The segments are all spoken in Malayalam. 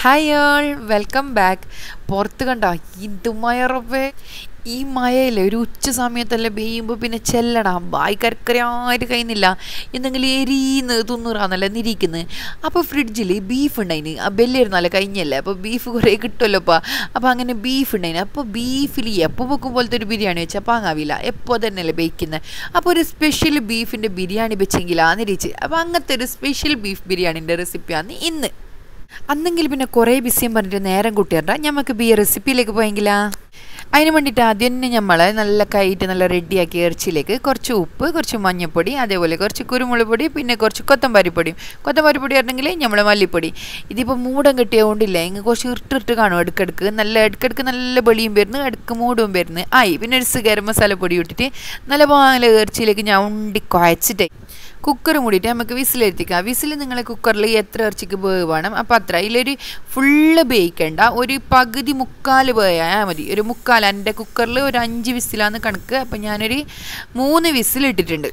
ഹായ് ഓൾ വെൽക്കം ബാക്ക് പുറത്ത് കണ്ട ഇത് മഴ റബ്ബേ ഈ മഴയില്ലേ ഒരു ഉച്ച സമയത്തല്ലേ പെയ്യുമ്പോൾ പിന്നെ ചെല്ലണം ബായ് കരക്കരയായിട്ട് കഴിയുന്നില്ല എന്തെങ്കിലും എരീന്ന് തുന്നൂറാന്നല്ലേ നിരിക്കുന്നത് അപ്പോൾ ഫ്രിഡ്ജിൽ ബീഫ് ഉണ്ടായിന് ആ ബെല്ലായിരുന്നല്ലേ കഴിഞ്ഞല്ലേ അപ്പോൾ ബീഫ് കുറേ കിട്ടുമല്ലോ അപ്പോൾ അപ്പോൾ അങ്ങനെ ബീഫ് ഉണ്ടായിന് അപ്പോൾ ബീഫിൽ എപ്പോൾ വെക്കും പോലത്തെ ഒരു ബിരിയാണി വെച്ചാൽ പാങ്ങാവില്ല എപ്പോൾ തന്നെയല്ലേ ബേക്കുന്നത് അപ്പോൾ ഒരു സ്പെഷ്യൽ ബീഫിൻ്റെ ബിരിയാണി വെച്ചെങ്കിലാന്ന് ഇരിച്ച് അപ്പോൾ അങ്ങനത്തെ ഒരു സ്പെഷ്യൽ ബീഫ് ബിരിയാണിൻ്റെ റെസിപ്പിയാണ് ഇന്ന് അന്നെങ്കിൽ പിന്നെ കുറേ ബിസിയും പറഞ്ഞിട്ട് നേരം കൂട്ടിയണ്ട ഞമ്മക്ക് ബി റെസിപ്പിയിലേക്ക് പോയെങ്കിലാ അതിന് വേണ്ടിയിട്ട് ആദ്യം തന്നെ നമ്മൾ നല്ല കൈയിട്ട് നല്ല റെഡിയാക്കി ഇറച്ചിയിലേക്ക് കുറച്ച് ഉപ്പ് കുറച്ച് മഞ്ഞൾപ്പൊടി അതേപോലെ കുറച്ച് കുരുമുളക് പൊടി പിന്നെ കുറച്ച് കൊത്തമ്പാരി പൊടിയും കൊത്തമ്പാരി പൊടി ആയിരുന്നെങ്കിൽ നമ്മൾ മല്ലിപ്പൊടി ഇതിപ്പോൾ മൂടം കെട്ടിയതുകൊണ്ടില്ല ഇങ്ങ് കുറച്ച് ഇട്ടിട്ട് കാണും ഇടക്കിടക്ക് നല്ല ഇടക്കിടക്ക് നല്ല വെളിയും വരുന്നു ഇടക്ക് മൂടും വരുന്നു ആയി പിന്നെ ഒരു ഗരം മസാല പൊടി ഇട്ടിട്ട് നല്ല പാല ഇറച്ചിയിലേക്ക് ഞാൻ ഉണ്ടി കുഴച്ചിട്ടേ കുക്കർ മൂടിയിട്ട് നമുക്ക് വിസിലെത്തിക്കാം വിസിൽ നിങ്ങൾ കുക്കറിൽ എത്ര ഇറച്ചിക്ക് വേണം അപ്പോൾ അത്ര അതിലൊരു ഫുള്ള് വേവിക്കണ്ട ഒരു പകുതി മുക്കാൽ വേയാൽ മതി ഒരു മുക്കാൽ എൻ്റെ കുക്കറിൽ ഒരു അഞ്ച് വിസിലാന്ന് കണക്ക് അപ്പം ഞാനൊരു മൂന്ന് വിസിൽ ഇട്ടിട്ടുണ്ട്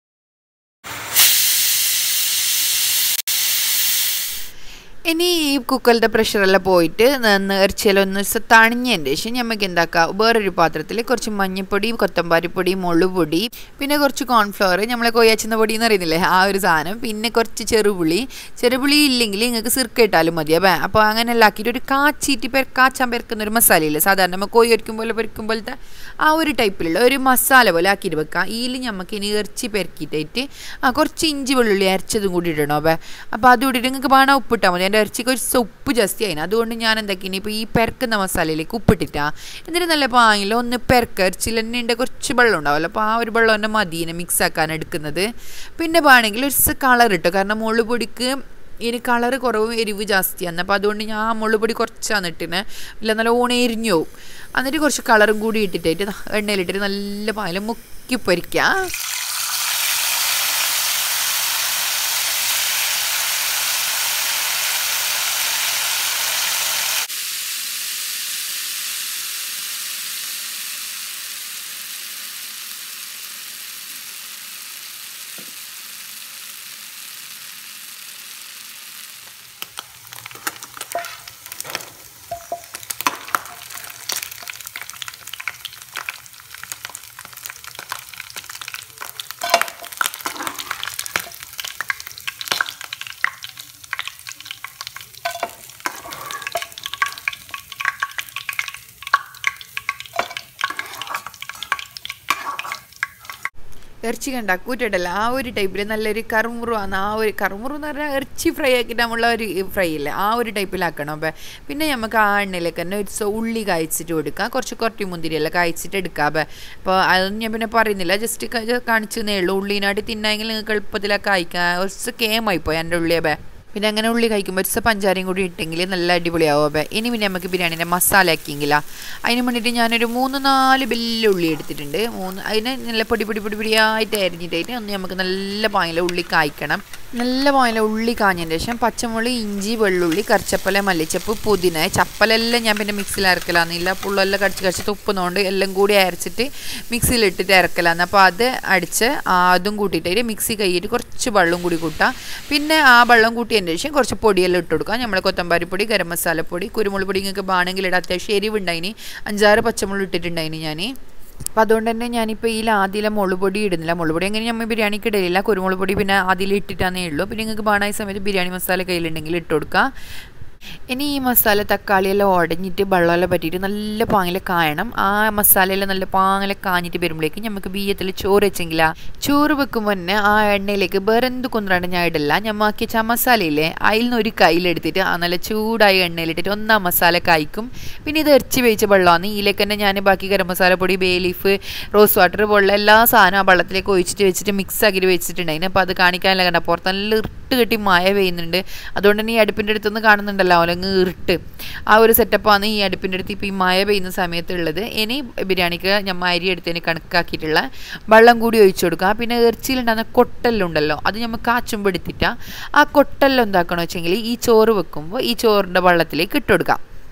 ഇനി ഈ കുക്കറിൻ്റെ പ്രഷറെല്ലാം പോയിട്ട് ഇറച്ചിയെല്ലാം ഒന്ന് തണിഞ്ഞതിൻ്റെ ശേഷം നമുക്ക് എന്താക്കാം വേറൊരു പാത്രത്തിൽ കുറച്ച് മഞ്ഞൾപ്പൊടി കൊത്തമ്പാരിപ്പൊടി മുളുപൊടി പിന്നെ കുറച്ച് കോൺഫ്ലവർ നമ്മളെ കൊയ്യാച്ചുന്ന പൊടി എന്ന് അറിയുന്നില്ലേ ആ ഒരു സാധനം പിന്നെ കുറച്ച് ചെറുപുളി ചെറുപുളി ഇല്ലെങ്കിൽ നിങ്ങൾക്ക് സിർക്ക ഇട്ടാലും മതി അപ്പം അപ്പോൾ അങ്ങനെ എല്ലാം ആക്കിയിട്ട് ഒരു കാച്ചീറ്റി പെർ കാച്ചാൻ പെരക്കുന്ന ഒരു മസാലയില്ലേ സാധാരണ നമ്മൾ കൊയ്യ് ഒരിക്കും പോലെ പെരക്കും പോലത്തെ ആ ഒരു ടൈപ്പിലുള്ള ഒരു മസാല പോലെ ആക്കിയിട്ട് വെക്കാം ഇതിൽ നമുക്ക് ഇനി ഇറച്ചി പെരക്കിയിട്ടായിട്ട് ആ കുറച്ച് ഇഞ്ചി വെള്ളുള്ളി അരച്ചതും കൂടി ഇടണം അപ്പം അപ്പോൾ അത് ഇട്ടിട്ട് നിങ്ങൾക്ക് വേണം ഉപ്പിട്ടാൽ മതി എൻ്റെ ഇറച്ചിക്ക് ഒരു ഉപ്പ് ജാസ്തി ആയിന് അതുകൊണ്ട് ഞാൻ എന്താക്കിനി ഇപ്പോൾ ഈ പെരക്കുന്ന മസാലയിലേക്ക് ഉപ്പിട്ടിട്ടാ എന്നിട്ട് നല്ല പാങ്ങില്ല ഒന്ന് പെരക്ക ഇറച്ചിയിൽ തന്നെ ഉണ്ട് കുറച്ച് വെള്ളം ഉണ്ടാവുമല്ലോ അപ്പോൾ ആ ഒരു വെള്ളം തന്നെ മതിനെ മിക്സ് ആക്കാൻ എടുക്കുന്നത് പിന്നെ വേണമെങ്കിൽ ഒരു കളർ ഇട്ടോ കാരണം മുള്ളുപൊടിക്ക് ഇനി കളറ് കുറവും എരിവ് ജാസ്തിയാണ് അപ്പോൾ അതുകൊണ്ട് ഞാൻ മുള്ളുപൊടി കുറച്ചാണ് ഇട്ടിന് ഇല്ല നല്ല ഓണം എരിഞ്ഞു പോവും എന്നിട്ട് കുറച്ച് കളറും കൂടി ഇട്ടിട്ടായിട്ട് എണ്ണയിലിട്ടിട്ട് നല്ല പാല് മുക്കി പൊരിക്കുക ഇറച്ചി കണ്ട കൂറ്റിട്ടല്ല ആ ഒരു ടൈപ്പിൽ നല്ലൊരു കറുമുറുവാണ് ആ ഒരു കറുമുറു എന്ന് പറഞ്ഞാൽ ഇറച്ചി ഫ്രൈ ആക്കിയിട്ട് നമ്മളുള്ള ഒരു ഫ്രൈ ഇല്ലേ ആ ഒരു ടൈപ്പിലാക്കണം അപ്പം പിന്നെ നമുക്ക് ആ എണ്ണയിലേക്ക് തന്നെ ഒരു ഉള്ളി കായ്ച്ചിട്ട് കൊടുക്കാം കുറച്ച് കുറട്ടി മുന്തിരിയെല്ലാം കായ്ച്ചിട്ട് എടുക്കാം അപ്പം അപ്പോൾ അതൊന്നും ഞാൻ പിന്നെ പറയുന്നില്ല ജസ്റ്റ് കാണിച്ചതേ ഉള്ളൂ ഉള്ളിനായിട്ട് തിന്നാമെങ്കിൽ നിങ്ങൾക്ക് എളുപ്പത്തിലൊക്കെ കായ്ക്കാം കുറച്ച് കേമായിപ്പോയി എൻ്റെ ഉള്ളിയപ്പേ പിന്നെ അങ്ങനെ ഉള്ളി കഴിക്കുമ്പോൾ ഒരു പഞ്ചാരയും കൂടി ഇട്ടെങ്കിൽ നല്ല അടിപൊളിയാവും അപ്പോൾ ഇനി പിന്നെ നമുക്ക് ബിരിയാണീൻ്റെ മസാല ആക്കിയെങ്കിലാ അതിന് വേണ്ടിയിട്ട് ഞാനൊരു മൂന്ന് നാല് വലിയ ഉള്ളി എടുത്തിട്ടുണ്ട് മൂന്ന് അതിന് നല്ല പൊടി പൊടി പൊടി പൊടിയായിട്ട് അരിഞ്ഞിട്ടായിട്ട് ഒന്ന് നമുക്ക് നല്ല പാങ്ങില ഉള്ളി കായ്ക്കണം നല്ല പാങ്ങില ഉള്ളി കാഞ്ഞതിന് ശേഷം പച്ചമുളക് ഇഞ്ചി വെള്ളുള്ളി കറിച്ചപ്പല മല്ലിച്ചപ്പ് പുതിന ചപ്പലെല്ലാം ഞാൻ പിന്നെ മിക്സിയിൽ അരക്കലാന്നില്ല പുള്ളെല്ലാം കടിച്ച് കടിച്ച് തുപ്പുന്നതുകൊണ്ട് എല്ലാം കൂടി അരച്ചിട്ട് മിക്സിയിൽ ഇട്ടിട്ട് ഇറക്കലാന്ന് അപ്പോൾ അത് അടിച്ച് അതും കൂട്ടിയിട്ട് മിക്സി കൈയിട്ട് കുറച്ച് വെള്ളം കൂടി കൂട്ടാം പിന്നെ ആ വെള്ളം കൂട്ടിയതിന് ശേഷം കുറച്ച് പൊടിയെല്ലാം ഇട്ട് കൊടുക്കാം നമ്മൾ കൊത്തമ്പാരിപ്പൊടി ഗരം മസാലപ്പൊടി കുരുമുളക് പൊടി നിങ്ങൾക്ക് വേണമെങ്കിൽ ഇടാം അത്യാവശ്യം എരിവുണ്ടായിനി അഞ്ചാറ് പച്ചമുളക് ഇട്ടിട്ടുണ്ടായിനി ഞാൻ അപ്പോൾ അതുകൊണ്ട് തന്നെ ഞാനിപ്പോൾ ഈ ആദ്യം മുളക് പൊടി ഇടുന്നില്ല മുളക് പൊടി എങ്ങനെ നമ്മൾ ബിരിയാണിക്ക് ഇടലില്ല കുരുമുളക് പൊടി പിന്നെ അതിൽ ഇട്ടിട്ടാന്നേ ഉള്ളൂ പിന്നെ നിങ്ങൾക്ക് ബാണായ സമയത്ത് ബിരിയാണി മസാല കയ്യിലുണ്ടെങ്കിൽ ഇട്ട് കൊടുക്കുക ഇനി ഈ മസാല തക്കാളിയെല്ലാം ഉടഞ്ഞിട്ട് വെള്ളമെല്ലാം പറ്റിയിട്ട് നല്ല പാങ്ങിലെ കായണം ആ മസാലയെല്ലാം നല്ല പാങ്ങിലെ കാഞ്ഞിട്ട് വരുമ്പോഴേക്കും നമുക്ക് ബീയത്തിൽ ചോറ് വെച്ചെങ്കില ചോറ് വെക്കുമ്പോൾ തന്നെ ആ എണ്ണയിലേക്ക് വേറെ എന്ത് കൊണ്ടാണ് ഞാൻ ഇടില്ല ഞാൻ ആക്കിയ ആ മസാലയില്ലേ അതിൽ നിന്ന് ഒരു കയ്യിലെടുത്തിട്ട് ആ നല്ല ചൂടായ എണ്ണയിലിട്ടിട്ട് ഒന്നാം മസാല കായ്ക്കും പിന്നെ ഇത് ഇറച്ചി വേവിച്ച വെള്ളമാണ് ഇതിലേക്ക് തന്നെ ഞാൻ ബാക്കി ഗരം മസാല പൊടി ബേ ലീഫ് റോസ് വാട്ടർ പോലുള്ള എല്ലാ സാധനവും ആ വെള്ളത്തിലേക്ക് ഒഴിച്ചിട്ട് വെച്ചിട്ട് മിക്സ് ആക്കിയിട്ട് വെച്ചിട്ടുണ്ടായിരുന്നു അപ്പോൾ അത് കാണിക്കാനല്ല കണ്ട പുറത്ത് നല്ല ഇട്ട് കെട്ടി മഴ പെയ്യുന്നുണ്ട് അതുകൊണ്ട് തന്നെ ഈ അടുപ്പിൻ്റെ അടുത്തുനിന്ന് കാണുന്നുണ്ടല്ലോ അവലങ്ങ് ഇറിട്ട് ആ ഒരു സെറ്റപ്പാണ് ഈ അടുപ്പിൻ്റെ അടുത്ത് ഇപ്പോൾ ഈ മഴ പെയ്യുന്ന സമയത്തുള്ളത് ഇനി ബിരിയാണിക്ക് ഞാൻ അരി എടുത്തതിന് കണക്കാക്കിയിട്ടുള്ള വെള്ളം കൂടി ഒഴിച്ചു കൊടുക്കുക പിന്നെ ഇറച്ചിയിലുണ്ടാകുന്ന കൊട്ടെല്ലുണ്ടല്ലോ അത് നമ്മൾ കാച്ചുമ്പോൾ എടുത്തിട്ടാ ആ കൊട്ടെല്ലാം എന്താക്കണമെന്ന് വെച്ചെങ്കിൽ ഈ ചോറ് വെക്കുമ്പോൾ ഈ ചോറിൻ്റെ വെള്ളത്തിലേക്ക് ഇട്ട് കൊടുക്കാം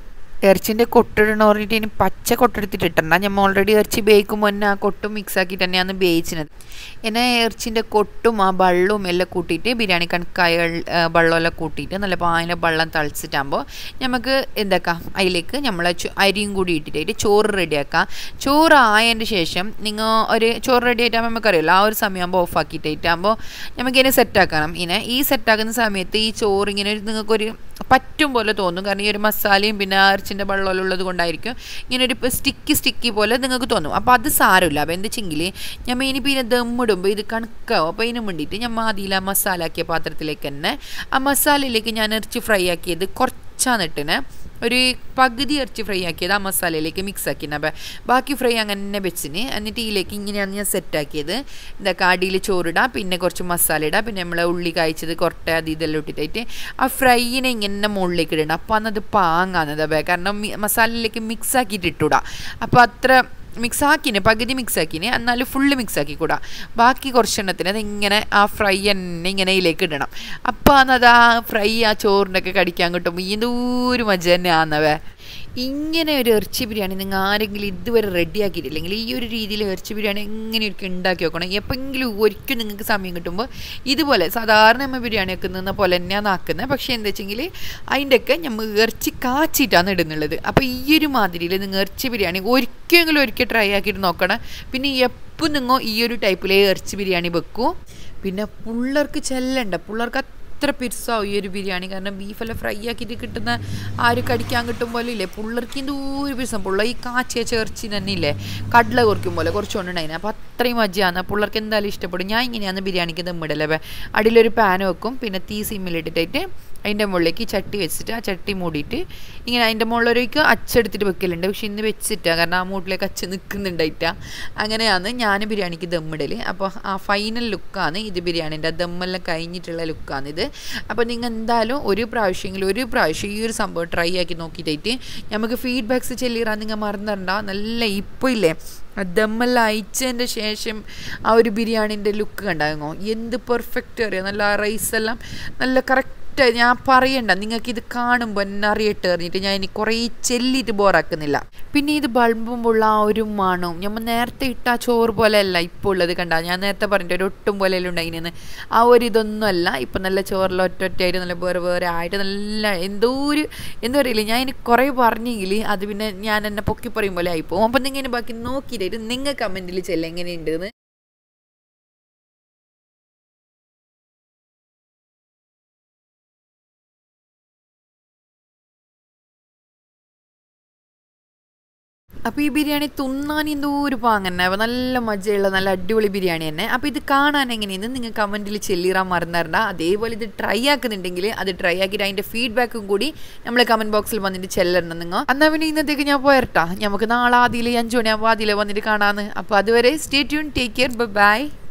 ഇറച്ചിൻ്റെ കൊട്ടിടണ പറഞ്ഞിട്ട് ഇനി പച്ച കൊട്ടെടുത്തിട്ട് ഇട്ടണ്ട നമ്മൾ ഓൾറെഡി ഇറച്ചി വേവിക്കുമ്പോൾ തന്നെ ആ കൊട്ടും മിക്സ് ആക്കിയിട്ട് തന്നെയാണ് വേവിച്ചത് എന്നെ ഇറച്ചിൻ്റെ കൊട്ടും ആ വെള്ളവും എല്ലാം കൂട്ടിയിട്ട് ബിരിയാണി കണക്കായ വെള്ളമെല്ലാം കൂട്ടിയിട്ട് നല്ല പായല വെള്ളം തളിച്ചിട്ടാകുമ്പോൾ നമുക്ക് എന്താക്കാം അതിലേക്ക് നമ്മൾ അരിയും കൂടി ഇട്ടിട്ട് ചോറ് റെഡിയാക്കാം ചോറ് ആയതിൻ്റെ ശേഷം നിങ്ങൾ ഒരു ചോറ് റെഡി ആയിട്ടാകുമ്പോൾ നമുക്കറിയാമല്ലോ ആ ഒരു സമയമാകുമ്പോൾ ഓഫ് ആക്കിയിട്ടാകുമ്പോൾ നമുക്ക് ഇതിനെ സെറ്റാക്കണം ഇങ്ങനെ ഈ സെറ്റാക്കുന്ന സമയത്ത് ഈ ചോറ് ഇങ്ങനെ ഒരു നിങ്ങൾക്കൊരു പറ്റും പോലെ തോന്നും കാരണം ഈ ഒരു മസാലയും പിന്നെ ഇറച്ചിൻ്റെ വെള്ളമെല്ലാം ഉള്ളത് കൊണ്ടായിരിക്കും ഇങ്ങനെ ഒരു സ്റ്റിക്കി സ്റ്റിക്കി പോലെ നിങ്ങൾക്ക് തോന്നും അപ്പോൾ അത് സാരമില്ല അപ്പോൾ എന്താ വെച്ചെങ്കിൽ ഞാൻ ഇനിയിപ്പോൾ ഇതിനെ ദമ്മിടുമ്പോൾ ഇത് കണക്കാവും അപ്പോൾ ഇതിന് വേണ്ടിയിട്ട് ഞാൻ ആദ്യം ആ മസാല ആക്കിയ പാത്രത്തിലേക്ക് തന്നെ ആ മസാലയിലേക്ക് ഞാൻ ഇറച്ചി ഫ്രൈ ആക്കിയത് കുറച്ചാന്നിട്ടിന് ഒരു പകുതി ഇറച്ചി ഫ്രൈ ആക്കിയത് ആ മസാലയിലേക്ക് മിക്സ് ആക്കിന് അപ്പം ബാക്കി ഫ്രൈ അങ്ങനെ വെച്ചിന് എന്നിട്ട് ഇതിലേക്ക് ഇങ്ങനെയാണ് ഞാൻ സെറ്റാക്കിയത് എന്താ കാടിയിൽ ചോറിടാം പിന്നെ കുറച്ച് മസാല ഇടാം പിന്നെ നമ്മൾ ഉള്ളി കായ്ച്ചത് കൊട്ട അത് ഇതെല്ലാം ഇട്ടിട്ടായിട്ട് ആ ഫ്രൈയിനെ ഇങ്ങനെ മുകളിലേക്ക് ഇടണം അപ്പോൾ അന്നത് പാങ്ങാന്നത് അപ്പേ കാരണം മസാലയിലേക്ക് മിക്സ് ആക്കിയിട്ട് ഇട്ടൂടാ അപ്പോൾ അത്ര മിക്സ് ആക്കിന് പകുതി മിക്സ് ആക്കിന് എന്നാലും ഫുള്ള് മിക്സ് ആക്കി കൂടാ ബാക്കി കുറച്ചെണ്ണത്തിന് അത് ഇങ്ങനെ ആ ഫ്രൈ തന്നെ ഇങ്ങനെ ഇതിലേക്ക് ഇടണം അപ്പോൾ അന്നത് ആ ഫ്രൈ ആ ചോറിൻ്റെ ഒക്കെ കടിക്കാൻ കിട്ടുമ്പോൾ എന്തോരു മജ തന്നെ ആന്നവേ ഇങ്ങനെ ഒരു ഇറച്ചി ബിരിയാണി നിങ്ങൾ ആരെങ്കിലും ഇതുവരെ റെഡിയാക്കിയിട്ടില്ലെങ്കിൽ ഈ ഒരു രീതിയിൽ ഇറച്ചി ബിരിയാണി എങ്ങനെയൊക്കെ ഉണ്ടാക്കി വെക്കണം എപ്പോഴെങ്കിലും ഒരിക്കലും നിങ്ങൾക്ക് സമയം കിട്ടുമ്പോൾ ഇതുപോലെ സാധാരണ നമ്മൾ ബിരിയാണി വെക്കുന്ന പോലെ തന്നെയാണ് ആക്കുന്നത് പക്ഷേ എന്താ വെച്ചെങ്കിൽ അതിൻ്റെയൊക്കെ നമ്മൾ ഇറച്ചി കാച്ചിട്ടാണ് ഇടുന്നുള്ളത് അപ്പോൾ ഈ ഒരു മാതിരിയിൽ നിങ്ങൾ ഇറച്ചി ബിരിയാണി ഒരിക്കലെങ്കിലും ഒരിക്കൽ ട്രൈ ആക്കിയിട്ട് നോക്കണം പിന്നെ എപ്പോൾ നിങ്ങൾ ഈ ഒരു ടൈപ്പിലെ ഇറച്ചി ബിരിയാണി വെക്കൂ പിന്നെ പിള്ളേർക്ക് ചെല്ലണ്ട പിള്ളേർക്ക് അത്ര പിരിസാവും ഈ ഒരു ബിരിയാണി കാരണം ബീഫെല്ലാം ഫ്രൈ ആക്കിയിട്ട് കിട്ടുന്ന ആ ഒരു കടിക്കാൻ കിട്ടും പോലെ ഇല്ലേ പിള്ളേർക്ക് എന്തോ ഒരു പിരിസം പിള്ള ഈ കാച്ചിയ ചേർച്ചി തന്നെ ഇല്ലേ കടല കുറയ്ക്കും പോലെ കുറച്ചുകൊണ്ടുണ്ടായിന് അപ്പോൾ അത്രയും മജ്ജയാണ് പിള്ളേർക്ക് എന്തായാലും ഇഷ്ടപ്പെടും ഞാൻ ഇങ്ങനെയാണ് ബിരിയാണിക്ക് ദമ്മിടല്ലേ അടിയിലൊരു പാൻ വെക്കും പിന്നെ തീ സിമ്മിലിട്ടിട്ട് അതിൻ്റെ മുകളിലേക്ക് ചട്ടി വെച്ചിട്ട് ആ ചട്ടി മൂടിയിട്ട് ഇങ്ങനെ അതിൻ്റെ മുകളിലേക്ക് അച്ചെടുത്തിട്ട് വെക്കലുണ്ട് പക്ഷെ ഇന്ന് വെച്ചിട്ടാണ് കാരണം ആ മൂട്ടിലേക്ക് അച്ച് നിൽക്കുന്നുണ്ടായിട്ടാ അങ്ങനെയാണ് ഞാൻ ബിരിയാണിക്ക് ദമ്മിടൽ അപ്പോൾ ആ ഫൈനൽ ലുക്കാണ് ഇത് ബിരിയാണീൻ്റെ ദമ്മെല്ലാം കഴിഞ്ഞിട്ടുള്ള ലുക്കാണ് ഇത് അപ്പോൾ നിങ്ങൾ എന്തായാലും ഒരു പ്രാവശ്യമെങ്കിലും ഒരു പ്രാവശ്യം ഈ ഒരു സംഭവം ട്രൈ ആക്കി നോക്കിയിട്ട് നമുക്ക് ഫീഡ്ബാക്ക്സ് ചെല്ലിറാൻ നിങ്ങൾ മറന്നിടണ്ട നല്ല ഇപ്പോൾ ഇല്ലേ ദമ്മെല്ലാം അയച്ചതിൻ്റെ ശേഷം ആ ഒരു ബിരിയാണീൻ്റെ ലുക്ക് കണ്ടായിരുന്നോ എന്ത് പെർഫെക്റ്റ് അറിയാം നല്ല റൈസെല്ലാം നല്ല കറക്റ്റ് ഞാൻ പറയണ്ട നിങ്ങൾക്ക് ഇത് കാണുമ്പോൾ എന്നെ അറിയട്ടെ അറിഞ്ഞിട്ട് ഞാൻ ഇനി കുറേ ചെല്ലിയിട്ട് ബോറാക്കുന്നില്ല പിന്നെ ഇത് ബൾബുമ്പോൾ ആ ഒരു മണവും നമ്മൾ നേരത്തെ ഇട്ട ആ ചോറ് പോലെ അല്ല ഇപ്പോൾ ഉള്ളത് കണ്ട ഞാൻ നേരത്തെ പറഞ്ഞിട്ട് ഒരു ഒട്ടും പോലെ ഉണ്ടായിന് ആ ഒരു ഇതൊന്നും അല്ല ഇപ്പം നല്ല ചോറിൽ ഒറ്റൊറ്റയായിട്ട് നല്ല വേറെ വേറെ ആയിട്ട് നല്ല എന്തോ ഒരു എന്താ പറയില്ല ഞാൻ ഇനി കുറേ പറഞ്ഞെങ്കിൽ അത് പിന്നെ ഞാൻ എന്നെ പൊക്കി പറയും പോലെ ആയിപ്പോവും അപ്പം നിങ്ങൾ ബാക്കി നോക്കിയിട്ട് നിങ്ങൾ കമൻറ്റിൽ ചെല്ലാം എങ്ങനെയുണ്ടെന്ന് അപ്പോൾ ഈ ബിരിയാണി തിന്നാൻ എന്തോ ഒരു പാങ്ങന്നെ അപ്പോൾ നല്ല മജ്ജയുള്ള നല്ല അടിപൊളി ബിരിയാണി തന്നെ അപ്പോൾ ഇത് കാണാൻ എങ്ങനെയെന്ന് നിങ്ങൾ കമൻറ്റിൽ ചെല്ലിറാൻ മറന്നറിണ്ട അതേപോലെ ഇത് ട്രൈ ആക്കുന്നുണ്ടെങ്കിൽ അത് ട്രൈ ആക്കിയിട്ട് അതിൻ്റെ ഫീഡ്ബാക്കും കൂടി നമ്മൾ കമൻറ്റ് ബോക്സിൽ വന്നിട്ട് ചെല്ലണം നിങ്ങൾ എന്നാൽ പിന്നെ ഇന്നത്തേക്ക് ഞാൻ പോയരട്ടാ നമുക്ക് നാളെ ആദ്യം അഞ്ചു മണിയാകുമ്പോൾ ആദ്യം വന്നിട്ട് കാണാമെന്ന് അപ്പോൾ അതുവരെ stay tune take care by